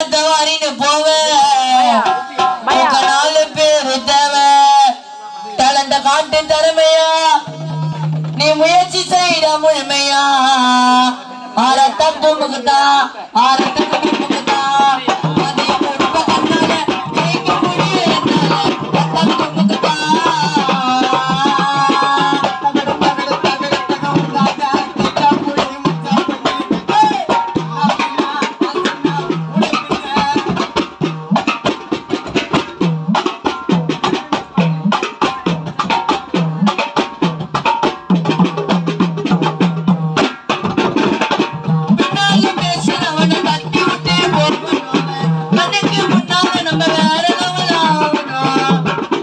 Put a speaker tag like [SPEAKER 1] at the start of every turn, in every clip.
[SPEAKER 1] தவாரின்னு போவேன் உங்க நாலு பேரு தேவை டேலண்ட காட்டு திறமையா நீ முயற்சி செய்த முழுமையா ஆரத்தம் தும்புக்குதா ஆரத்தம் தும்புக்குதா மதிய முழுக்க கண்ணால நீங்க முடிய என்னால ரத்தம் தும்புக்குதா பின்னால பேசுறவனை தட்டி விட்டு போகணும் கண்ணுக்கு முன்னால நம்ம வேற level ஆகணும்.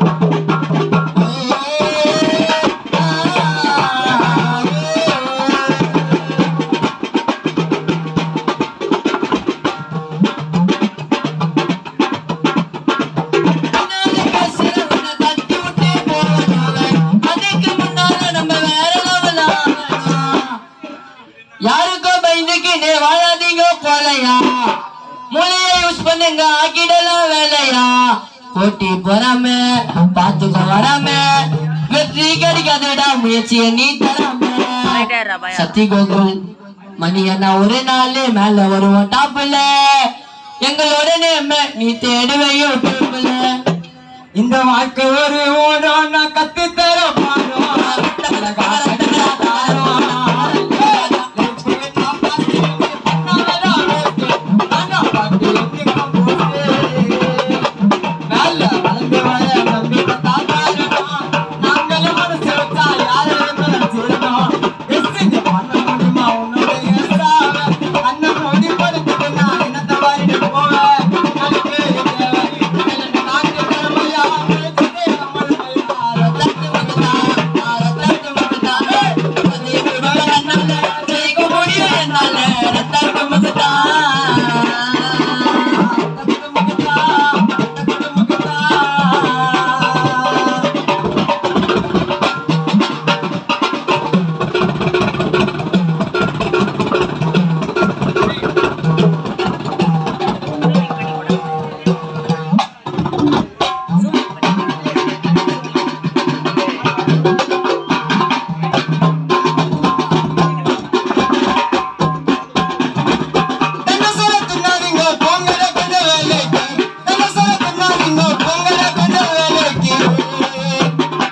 [SPEAKER 1] பின்னால பேசுறவனை தட்டி விட்டு போகணும் கண்ணுக்கு முன்னால நம்ம வேற level ஆகணும். யாருக்கோ பயந்துக்கிட்டு வாழாதீங்க போலையா மூளையை யூஸ் பண்ணுங்க ஆக்கிடலாம் வேலையா போட்டி பொறாம பாத்துக்க வராம வெற்றி கிடைக்காதடா முயற்சியை நீ தராம சத்தி கோகுல் மணி என்ன ஒரு நாள் மேல வருவோம் டாப்ல எங்களோட நேம நீ தேடுவே யூடியூப்ல
[SPEAKER 2] இந்த வாழ்க்கை ஒரு ஓடம் நான் கத்து தர அண்ணன்